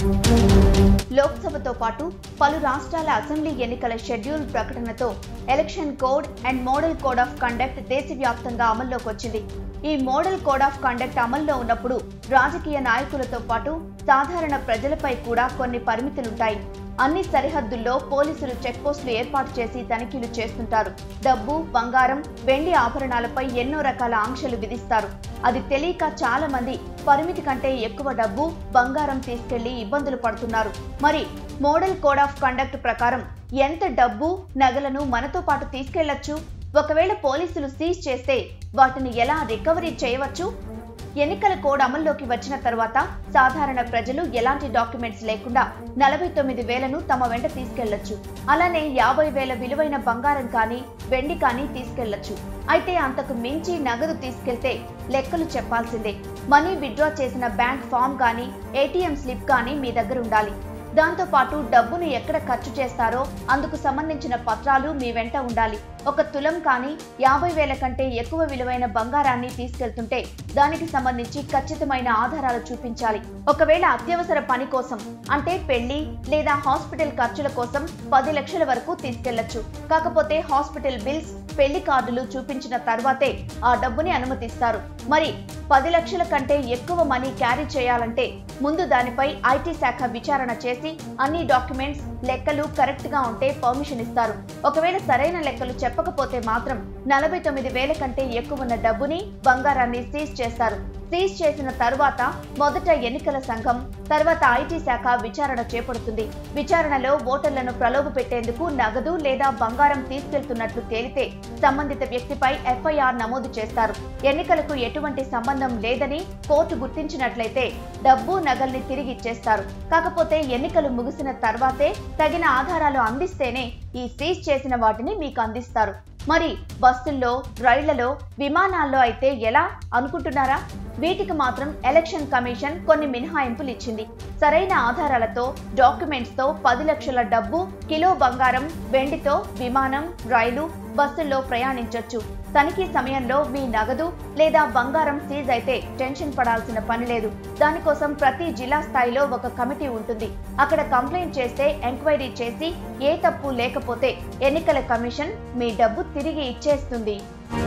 లోక్సభతో పాటు పలు రాష్ట్రాల అసెంబ్లీ ఎన్నికల షెడ్యూల్ ప్రకటనతో election code and model code of conduct దేశవ్యాప్తంగా అమల్లోకి వచ్చింది ఈ మోడల్ కోడ్ ఆఫ్ కండక్ట్ అమల్లో ఉన్నప్పుడు రాజకీయ నాయకులతో పాటు సాధారణ ప్రజలపై కూడా కొన్ని పరిమితులుంటాయి అన్ని సరిహద్దుల్లో పోలీసులు చెక్పోస్టులు ఏర్పాటు చేసి తనిఖీలు చేస్తుంటారు డబ్బు బంగారం వెండి ఆభరణాలపై ఎన్నో రకాల ఆంక్షలు విధిస్తారు అది తెలియక చాలా మంది పరిమితి కంటే ఎక్కువ డబ్బు బంగారం తీసుకెళ్లి ఇబ్బందులు పడుతున్నారు మరి మోడల్ కోడ్ ఆఫ్ కండక్ట్ ప్రకారం ఎంత డబ్బు నగలను మనతో పాటు తీసుకెళ్లొచ్చు ఒకవేళ పోలీసులు సీజ్ చేస్తే వాటిని ఎలా రికవరీ చేయవచ్చు ఎన్నికల కోడ్ అమల్లోకి వచ్చిన తర్వాత సాధారణ ప్రజలు ఎలాంటి డాక్యుమెంట్స్ లేకుండా నలభై తొమ్మిది వేలను తమ వెంట తీసుకెళ్లొచ్చు అలానే యాభై వేల విలువైన బంగారం కానీ వెండి కానీ తీసుకెళ్లొచ్చు అయితే అంతకు మించి నగదు తీసుకెళ్తే లెక్కలు చెప్పాల్సిందే మనీ విత్డ్రా చేసిన బ్యాంక్ ఫామ్ కానీ ఏటీఎం స్లిప్ కానీ మీ దగ్గర ఉండాలి దాంతో పాటు డబ్బును ఎక్కడ ఖర్చు చేస్తారో అందుకు సంబంధించిన పత్రాలు మీ వెంట ఉండాలి ఒక తులం కానీ యాభై వేల కంటే ఎక్కువ విలువైన బంగారాన్ని తీసుకెళ్తుంటే దానికి సంబంధించి ఖచ్చితమైన ఆధారాలు చూపించాలి ఒకవేళ అత్యవసర పని కోసం అంటే పెళ్లి లేదా హాస్పిటల్ ఖర్చుల కోసం పది లక్షల వరకు తీసుకెళ్లొచ్చు కాకపోతే హాస్పిటల్ బిల్స్ పెళ్లి కార్డులు చూపించిన తర్వాతే ఆ డబ్బుని అనుమతిస్తారు మరి పది లక్షల కంటే ఎక్కువ మనీ క్యారీ చేయాలంటే ముందు దానిపై ఐటీ శాఖ విచారణ చేసి అన్ని డాక్యుమెంట్స్ లెక్కలు కరెక్ట్ గా ఉంటే పర్మిషన్ ఇస్తారు ఒకవేళ సరైన లెక్కలు చెప్పకపోతే మాత్రం నలభై తొమ్మిది వేల కంటే ఎక్కువ ఉన్న డబ్బుని బంగారాన్ని సీజ్ చేస్తారు సీజ్ చేసిన తరువాత మొదట ఎన్నికల సంఘం తర్వాత ఐటీ శాఖ విచారణ చేపడుతుంది విచారణలో ఓటర్లను ప్రలోభ పెట్టేందుకు నగదు లేదా బంగారం తీసుకెళ్తున్నట్లు తేలితే సంబంధిత వ్యక్తిపై ఎఫ్ఐఆర్ నమోదు చేస్తారు ఎన్నికలకు ఎటువంటి సంబంధం లేదని కోర్టు గుర్తించినట్లయితే డబ్బు నగల్ని తిరిగి ఇచ్చేస్తారు కాకపోతే ఎన్నికలు ముగిసిన తర్వాతే తగిన ఆధారాలు అందిస్తేనే ఈ సీజ్ చేసిన వాటిని మీకు అందిస్తారు మరి బస్సుల్లో రైళ్లలో విమానాల్లో అయితే ఎలా అనుకుంటున్నారా వీటికి మాత్రం ఎలక్షన్ కమిషన్ కొన్ని మినహాయింపులు ఇచ్చింది సరైన ఆధారాలతో డాక్యుమెంట్స్ తో పది లక్షల డబ్బు కిలో బంగారం వెండితో విమానం రైలు బస్సుల్లో ప్రయాణించొచ్చు తనిఖీ సమయంలో మీ నగదు లేదా బంగారం సీజ్ అయితే టెన్షన్ పడాల్సిన పని లేదు దానికోసం ప్రతి జిల్లా స్థాయిలో ఒక కమిటీ ఉంటుంది అక్కడ కంప్లైంట్ చేస్తే ఎంక్వైరీ చేసి ఏ తప్పు లేకపోతే ఎన్నికల కమిషన్ మీ డబ్బు తిరిగి ఇచ్చేస్తుంది